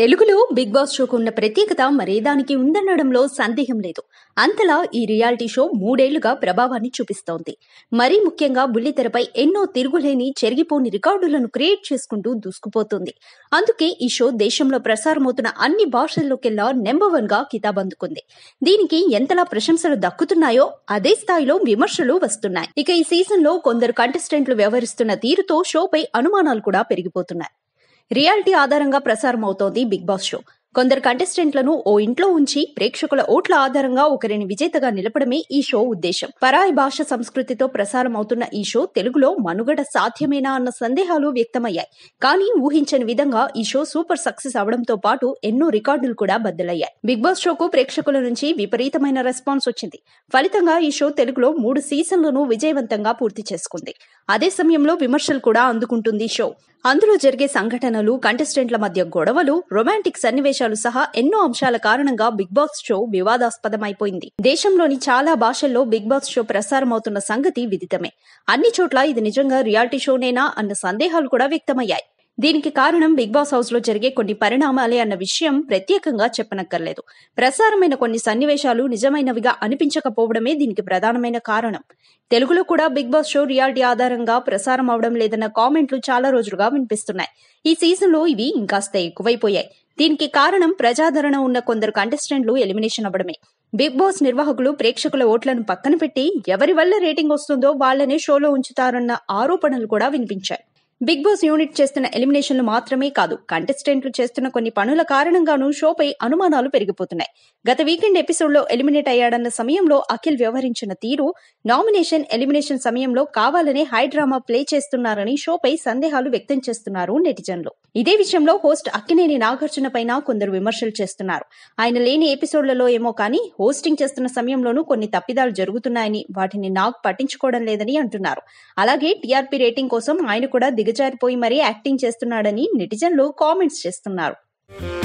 తెలుగులో big boss షోకు ఉన్న ప్రత్యేకత మరేదానికి ఉందనడంలో సందేహం లేదు అంతలా ఈ రియాలిటీ షో మూడేళ్లుగా ప్రభావాన్ని చూపిస్తోంది మరీ ముఖ్యంగా బుల్లితెరపై ఎన్నో తిరుగులేని చెరిగిపోని రికార్డులను క్రియేట్ చేసుకుంటూ దూసుకుపోతుంది అందుకే ఈ షో దేశంలో ప్రసారమవుతున్న అన్ని భాషల్లోకెల్లా నెంబర్ వన్ గా కితాబ్ అందుకుంది దీనికి ఎంతలా ప్రశంసలు దక్కుతున్నాయో అదే స్థాయిలో విమర్శలు వస్తున్నాయి ఇక ఈ సీజన్ లో కొందరు కంటెస్టెంట్లు వ్యవహరిస్తున్న తీరుతో షోపై అనుమానాలు కూడా పెరిగిపోతున్నాయి రియాలిటీ ఆధారంగా ప్రసారం అవుతోంది బిగ్ బాస్ షో కొందరు కంటెస్టెంట్లను ఓ ఇంట్లో ఉంచి ప్రేక్షకుల ఓట్ల ఆధారంగా ఒకరిని విజేతగా నిలపడమే ఈ షో ఉద్దేశం పరాయి భాష సంస్కృతితో ప్రసారం అవుతున్న ఈ షో తెలుగులో మనుగడ సాధ్యమేనా అన్న సందేహాలు వ్యక్తమయ్యాయి కానీ ఊహించని విధంగా ఈ షో సూపర్ సక్సెస్ అవడంతో పాటు ఎన్నో రికార్డులు కూడా బద్దలయ్యాయి బిగ్ బాస్ షోకు ప్రేక్షకుల నుంచి విపరీతమైన రెస్పాన్స్ వచ్చింది ఫలితంగా ఈ షో తెలుగులో మూడు సీజన్లను విజయవంతంగా పూర్తి చేసుకుంది అదే సమయంలో విమర్శలు కూడా అందుకుంటుంది షో అందులో జరిగే సంఘటనలు కంటెస్టెంట్ల మధ్య గొడవలు రొమాంటిక్ సన్నివేశాలు సహా ఎన్నో అంశాల కారణంగా బిగ్ బాస్ షో వివాదాస్పదమైపోయింది దేశంలోని చాలా భాషల్లో బిగ్ బాస్ షో ప్రసారం అవుతున్న సంగతి విదితమే అన్ని చోట్ల ఇది నిజంగా రియాలిటీ షోనేనా అన్న సందేహాలు కూడా వ్యక్తమయ్యాయి దీనికి కారణం బిగ్ బాస్ హౌస్ లో జరిగే కొన్ని పరిణామాలే అన్న విషయం ప్రత్యేకంగా చెప్పనక్కర్లేదు ప్రసారమైన కొన్ని సన్నివేశాలు నిజమైనవిగా అనిపించకపోవడమే దీనికి ప్రధానమైన కారణం తెలుగులో కూడా బిగ్ బాస్ షో రియాలిటీ ఆధారంగా ప్రసారం అవడం లేదన్న కామెంట్లు చాలా రోజులుగా వినిపిస్తున్నాయి ఈ సీజన్ లో ఇవి ఇంకాస్త ఎక్కువైపోయాయి దీనికి కారణం ప్రజాదరణ ఉన్న కొందరు కంటెస్టెంట్లు ఎలిమినేషన్ అవ్వడమే బిగ్ బాస్ నిర్వాహకులు ప్రేక్షకుల ఓట్లను పక్కన పెట్టి ఎవరి వల్ల రేటింగ్ వస్తుందో వాళ్లనే షోలో ఉంచుతారన్న ఆరోపణలు కూడా వినిపించాయి బిగ్ బాస్ యూనిట్ చేస్తున్న ఎలిమినేషన్లు మాత్రమే కాదు కంటెస్టెంట్లు చేస్తున్న కొన్ని పనుల కారణంగానూ షోపై అనుమానాలు పెరిగిపోతున్నాయి గత వీకెండ్ ఎపిసోడ్ లో ఎలిమినేట్ అయ్యాడన్న సమయంలో అఖిల్ వ్యవహరించిన తీరు నామినేషన్ ఎలిమినేషన్ సమయంలో కావాలనే హై డ్రామా ప్లే చేస్తున్నారని షోపై సందేహాలు వ్యక్తం చేస్తున్నారు నెటిజన్లు ఇదే విషయంలో హోస్ట్ అక్కినేని నాగార్జున పైన కొందరు విమర్శలు చేస్తున్నారు ఆయన లేని ఎపిసోడ్లలో ఏమో కానీ హోస్టింగ్ చేస్తున్న సమయంలోనూ కొన్ని తప్పిదాలు జరుగుతున్నాయని వాటిని నాగ్ పట్టించుకోవడం లేదని అంటున్నారు అలాగే టీఆర్పీ రేటింగ్ కోసం ఆయన కూడా దిగజారిపోయి మరీ యాక్టింగ్ చేస్తున్నాడని నెటిజన్లు కామెంట్స్ చేస్తున్నారు